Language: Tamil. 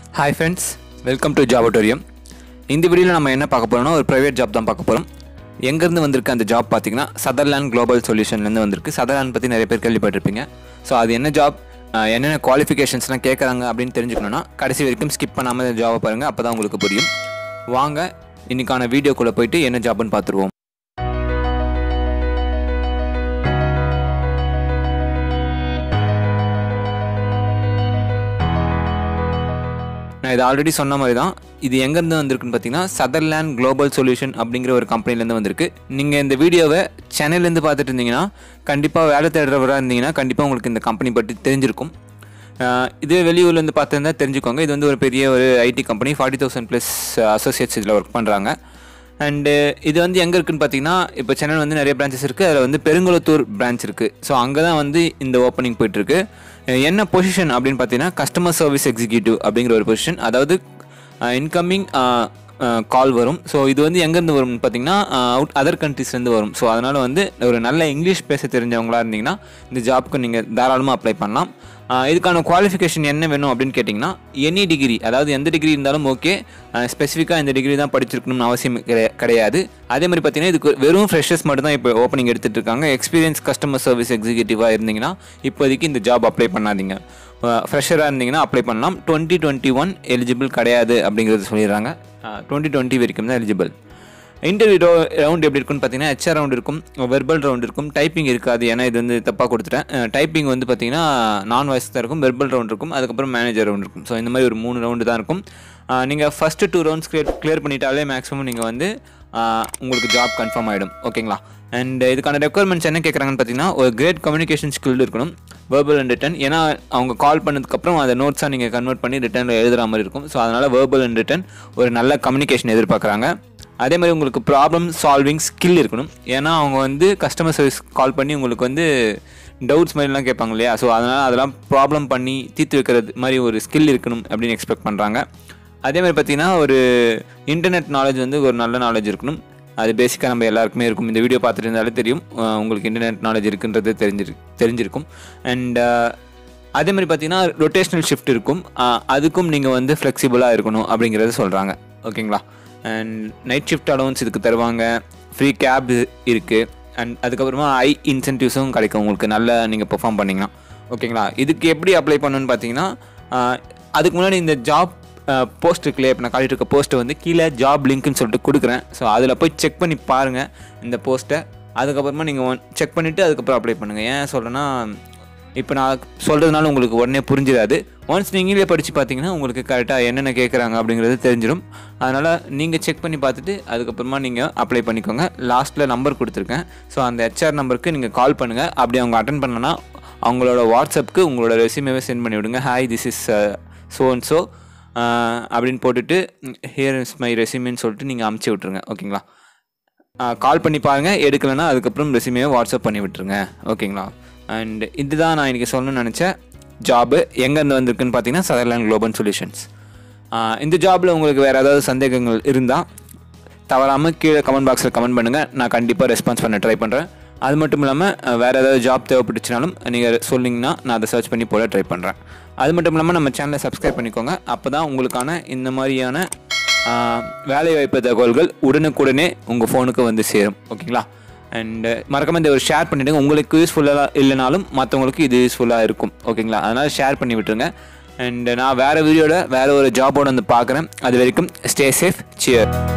ஹாய் ஃப்ரெண்ட்ஸ் வெல்கம் டு ஜாபட்டோரியம் இந்த வீடியோவில் நம்ம என்ன பார்க்க போகிறோம்னா ஒரு ப்ரைவேட் ஜாப் தான் பார்க்க போகிறோம் எங்கேருந்து வந்திருக்கு அந்த ஜாப் பார்த்தீங்கன்னா சதர்லேண்ட் குளோபல் சொல்யூஷன்லேருந்து வந்திருக்கு சதர்லேண்ட் பற்றி நிறைய பேர் கேள்விப்பட்டிருப்பீங்க ஸோ அது என்ன ஜாப் என்னென்ன குவாலிஃபிகேஷன்ஸ்லாம் கேட்குறாங்க அப்படின்னு தெரிஞ்சுக்கணுன்னா கடைசி வரைக்கும் ஸ்கிப் பண்ணாமல் இந்த ஜாபை பாருங்கள் அப்போ தான் உங்களுக்கு புரியும் வாங்க இன்றைக்கான வீடியோக்குள்ளே போயிட்டு என்ன ஜாப்னு பார்த்துருவோம் நான் இது ஆல்ரெடி சொன்ன மாதிரி தான் இது எங்கேருந்து வந்திருக்குன்னு பார்த்தீங்கன்னா சதர்லேண்ட் குளோபல் சொல்யூஷன் அப்படிங்கிற ஒரு கம்பெனிலேருந்து வந்திருக்கு நீங்கள் இந்த வீடியோவை சென்னையிலேருந்து பார்த்துட்டு இருந்தீங்கன்னா கண்டிப்பாக வேலை தேடுறவராக இருந்தீங்கன்னா கண்டிப்பாக உங்களுக்கு இந்த கம்பெனி பற்றி தெரிஞ்சிருக்கும் ஆஹ் இதே வெளியூர்லேருந்து பார்த்துருந்தா தெரிஞ்சுக்கோங்க இது வந்து ஒரு பெரிய ஒரு IT company forty thousand plus associates இதில் ஒர்க் பண்ணுறாங்க அண்டு இது வந்து எங்கே இருக்குன்னு பார்த்தீங்கன்னா இப்போ சென்னையில் வந்து நிறைய பிரான்ச்சஸ் இருக்குது அதில் வந்து பெருங்குளத்தூர் பிரான்ச் இருக்குது ஸோ அங்கே தான் வந்து இந்த ஓப்பனிங் போயிட்டுருக்கு என்ன பொசிஷன் அப்படின்னு பார்த்தீங்கன்னா கஸ்டமர் சர்வீஸ் எக்ஸிக்யூட்டிவ் அப்படிங்கிற ஒரு பொசிஷன் அதாவது இன்கமிங் கால் வரும் ஸோ இது வந்து எங்கேருந்து வரும்னு பார்த்தீங்கன்னா அவுட் அதர் கண்ட்ரீஸ்லேருந்து வரும் ஸோ அதனால் வந்து ஒரு நல்ல இங்கிலீஷ் பேச தெரிஞ்சவங்களா இருந்தீங்கன்னா இந்த ஜாப்க்கு நீங்கள் தாராளமாக அப்ளை பண்ணலாம் ஆஹ் இதுக்கான குவாலிஃபிகேஷன் என்ன வேணும் அப்படின்னு கேட்டிங்கன்னா எனி டிகிரி அதாவது எந்த டிகிரி இருந்தாலும் ஓகே ஸ்பெசிஃபிக்காக இந்த டிகிரி தான் படிச்சிருக்கணும்னு அவசியம் கிடை- கிடையாது அதே மாதிரி பார்த்தீங்கன்னா இதுக்கு வெறும் ஃப்ரெஷர்ஸ் மட்டும் தான் இப்போ ஓப்பனிங் எடுத்துகிட்டு இருக்காங்க எக்ஸ்பீரியன்ஸ் கஸ்டமர் சர்வீஸ் எக்ஸிக்யூட்டிவாக இருந்தீங்கன்னா இப்போதைக்கு இந்த ஜாப் அப்ளை பண்ணாதீங்க ஃப்ரெஷராக இருந்தீங்கன்னா அப்ளை பண்ணலாம் டுவெண்ட்டி டுவெண்ட்டி ஒன் எலிஜிபிள் கிடையாது அப்படிங்கிறது சொல்லிடுறாங்க டுவெண்ட்டி டுவெண்ட்டி வரைக்கும் தான் எலிஜிபிள் இன்டர்வியூ ரவுண்ட் எப்படி இருக்குன்னு பார்த்தீங்கன்னா ஹெச்ஆர் ரவுண்ட் இருக்கும் வெர்பல் ரவுண்ட் இருக்கும் டைப்பிங் இருக்காது ஏன்னா இது வந்து தப்பாக கொடுத்துட்டேன் டைப்பிங் வந்து பார்த்தீங்கன்னா நான் வாய்ஸ் தான் இருக்கும் வெர்பல் ரவுண்ட் இருக்கும் அதுக்கப்புறம் மேனேஜர் ரவுண்ட் இருக்கும் ஸோ இந்த மாதிரி ஒரு மூணு ரவுண்டு தான் இருக்கும் நீங்கள் first two rounds clear clear பண்ணிட்டாலே மேக்ஸிமம் நீங்கள் வந்து ஆஹ் உங்களுக்கு ஜாப் கன்ஃபார்ம் ஆகிடும் ஓகேங்களா அண்ட் இதுக்கான ரெக்குவயர்மெண்ட்ஸ் என்ன கேட்குறாங்கன்னு பார்த்தீங்கன்னா ஒரு கிரேட் கம்யூனிகேஷன் ஸ்கில் இருக்கணும் வேர்பல் அண்ட் ரிட்டன் ஏன்னா அவங்க கால் பண்ணதுக்கப்புறம் அதை நோட்ஸாக நீங்கள் கன்வெர்ட் பண்ணி ரிட்டனில் எழுதுகிற மாதிரி இருக்கும் ஸோ அதனால் வேர்பல் அண்ட் ரிட்டன் ஒரு நல்ல கம்யூனிகேஷன் எதிர்பார்க்குறாங்க அதே மாதிரி உங்களுக்கு ப்ராப்ளம் சால்விங் ஸ்கில் இருக்கணும் ஏன்னா அவங்க வந்து கஸ்டமர் சர்வீஸ் கால் பண்ணி உங்களுக்கு வந்து டவுட்ஸ் மாதிரிலாம் கேட்பாங்க இல்லையா ஸோ அதனால் அதெல்லாம் ப்ராப்ளம் பண்ணி தீர்த்து வைக்கிறது மாதிரி ஒரு ஸ்கில் இருக்கணும் அப்படின்னு எக்ஸ்பெக்ட் பண்ணுறாங்க அதே மாதிரி பார்த்தீங்கன்னா ஒரு இன்டர்நெட் நாலேஜ் வந்து ஒரு நல்ல நாலேஜ் இருக்கணும் அது பேசிக்காக நம்ம எல்லாருக்குமே இருக்கும் இந்த வீடியோ பார்த்துட்டு இருந்தாலே தெரியும் அஹ் உங்களுக்கு இன்டர்நெட் நாலேஜ் இருக்குன்றது தெரிஞ்சிரு தெரிஞ்சிருக்கும் அண்ட் அதே மாதிரி பார்த்தீங்கன்னா ரொட்டேஷனல் ஷிஃப்ட் இருக்கும் அஹ் அதுக்கும் நீங்கள் வந்து ஃப்ளெக்சிபிளாக இருக்கணும் அப்படிங்கிறத சொல்கிறாங்க ஓகேங்களா அண்ட் நைட் ஷிஃப்ட் அலவன்ஸ் இதுக்கு தருவாங்க ஃப்ரீ கேப் இருக்குது அண்ட் அதுக்கப்புறமா ஐ இன்சென்டிவ்ஸும் கிடைக்கும் உங்களுக்கு நல்லா நீங்கள் பெர்ஃபார்ம் பண்ணிங்கன்னா ஓகேங்களா இதுக்கு எப்படி அப்ளை பண்ணணும்னு பார்த்தீங்கன்னா அஹ் அதுக்கு முன்னாடி இந்த ஜாப் போஸ்ட் இருக்குல்லையே இப்போ நான் காட்டிட்டு இருக்க போஸ்ட்டை வந்து கீழே ஜாப் லிங்க்னு சொல்லிட்டு கொடுக்குறேன் ஸோ அதில் போய் செக் பண்ணி பாருங்கள் இந்த போஸ்ட்டை அதுக்கப்புறமா நீங்கள் செக் பண்ணிவிட்டு அதுக்கப்புறம் அப்ளை பண்ணுங்கள் ஏன் சொல்கிறேன்னா இப்போ நான் சொல்கிறதுனால உங்களுக்கு உடனே புரிஞ்சிடாது ஒன்ஸ் நீங்களே படித்து பார்த்தீங்கன்னா உங்களுக்கு கரெக்டாக என்னென்ன கேட்குறாங்க அப்படிங்கிறது தெரிஞ்சிடும் அதனால் நீங்கள் செக் பண்ணி பார்த்துட்டு அதுக்கப்புறமா நீங்கள் அப்ளை பண்ணிக்கோங்க லாஸ்ட்டில் நம்பர் கொடுத்துருக்கேன் ஸோ அந்த ஹெச்ஆர் நம்பருக்கு நீங்கள் கால் பண்ணுங்கள் அப்படி அவங்க அட்டன் பண்ணனா அவங்களோட வாட்ஸ்அப்புக்கு உங்களோட ரெசியூமேவை சென்ட் பண்ணி விடுங்க hi this is so and so அப்படின்னு போட்டுட்டு ஹியர் இஸ் மை ரெசியூமேன்னு சொல்லிட்டு நீங்கள் அமுச்சு விட்ருங்க ஓகேங்களா கால் பண்ணி பாருங்கள் எடுக்கலைன்னா அதுக்கப்புறம் ரெசியூமே வாட்ஸ்அப் பண்ணி விட்டுருங்க ஓகேங்களா அண்ட் இதுதான் நான் இன்றைக்கி சொல்லணும்னு நினச்ச ஜாபு எங்கேருந்து வந்திருக்குன்னு பார்த்தீங்கன்னா சதர்லேண்ட் குளோபல் சொல்யூஷன்ஸ் இந்த ஜாபில் உங்களுக்கு வேறு ஏதாவது சந்தேகங்கள் இருந்தால் தவறாமல் கீழே கமெண்ட் பாக்ஸில் கமெண்ட் பண்ணுங்கள் நான் கண்டிப்பாக ரெஸ்பான்ஸ் பண்ண ட்ரை பண்ணுறேன் அது மட்டும் இல்லாமல் வேறு ஏதாவது ஜாப் தேவைப்பட்டுச்சுனாலும் நீங்கள் சொன்னீங்கன்னா நான் அதை சர்ச் பண்ணி போட ட்ரை பண்ணுறேன் அது மட்டும் இல்லாமல் நம்ம சேனலை சப்ஸ்கிரைப் பண்ணிக்கோங்க அப்போ தான் உங்களுக்கான இந்த மாதிரியான ஆஹ், வேலைவாய்ப்பு தகவல்கள் உடனுக்குடனே உங்கள் ஃபோனுக்கு வந்து சேரும் ஓகேங்களா அண்டு மறக்காம இந்த ஒரு ஷேர் பண்ணிவிடுங்க உங்களுக்கு யூஸ்ஃபுல்லாக இல்லைனாலும் மற்றவங்களுக்கு இது யூஸ்ஃபுல்லாக இருக்கும் ஓகேங்களா அதனால் ஷேர் பண்ணி விட்டுருங்க அண்ட் நான் வேறு வீடியோட வேறு ஒரு ஜாபோட வந்து பார்க்குறேன் அது வரைக்கும் ஸ்டே சேஃப் சியர்